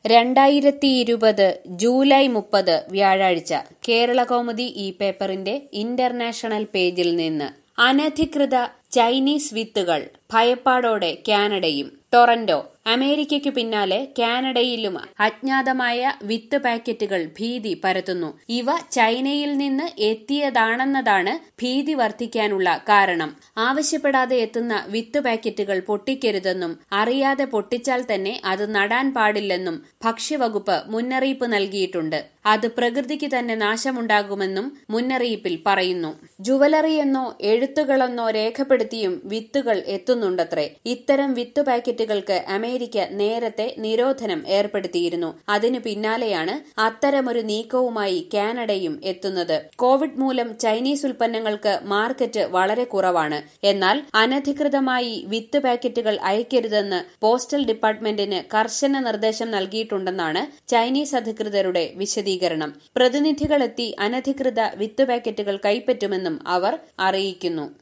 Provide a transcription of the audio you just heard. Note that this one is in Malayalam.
രണ്ടായിരത്തി ഇരുപത് ജൂലൈ മുപ്പത് വ്യാഴാഴ്ച കേരളകൗമുദി ഈ പേപ്പറിന്റെ ഇന്റർനാഷണൽ പേജിൽ നിന്ന് അനധികൃത ചൈനീസ് വിത്തുകൾ ഭയപ്പാടോടെ കാനഡയും ടൊറന്റോ അമേരിക്കയ്ക്കു പിന്നാലെ കാനഡയിലും അജ്ഞാതമായ വിത്ത് പാക്കറ്റുകൾ ഭീതി പരത്തുന്നു ഇവ ചൈനയിൽ നിന്ന് എത്തിയതാണെന്നതാണ് ഭീതി വർദ്ധിക്കാനുള്ള കാരണം ആവശ്യപ്പെടാതെ എത്തുന്ന വിത്ത് പാക്കറ്റുകൾ പൊട്ടിക്കരുതെന്നും അറിയാതെ പൊട്ടിച്ചാൽ തന്നെ അത് നടാൻ പാടില്ലെന്നും ഭക്ഷ്യവകുപ്പ് മുന്നറിയിപ്പ് നൽകിയിട്ടുണ്ട് അത് പ്രകൃതിക്ക് തന്നെ നാശമുണ്ടാകുമെന്നും മുന്നറിയിപ്പിൽ പറയുന്നു ജുവലറിയെന്നോ എഴുത്തുകളെന്നോ രേഖപ്പെടുത്തിയും വിത്തുകൾ എത്തുന്നുണ്ടത്രേ ഇത്തരം വിത്ത് പാക്കറ്റുകൾക്ക് അമേരിക്ക നേരത്തെ നിരോധനം ഏർപ്പെടുത്തിയിരുന്നു അതിനു പിന്നാലെയാണ് അത്തരമൊരു നീക്കവുമായി കാനഡയും എത്തുന്നത് കോവിഡ് മൂലം ചൈനീസ് ഉൽപ്പന്നങ്ങൾക്ക് മാർക്കറ്റ് വളരെ കുറവാണ് എന്നാൽ അനധികൃതമായി വിത്ത് പാക്കറ്റുകൾ അയക്കരുതെന്ന് പോസ്റ്റൽ ഡിപ്പാർട്ട്മെന്റിന് കർശന നിർദ്ദേശം നൽകിയിട്ടുണ്ടെന്നാണ് ചൈനീസ് അധികൃതരുടെ വിശദീകരണം പ്രതിനിധികളെത്തി അനധികൃത വിത്ത് പാക്കറ്റുകൾ കൈപ്പറ്റുമെന്നും അവർ അറിയിക്കുന്നു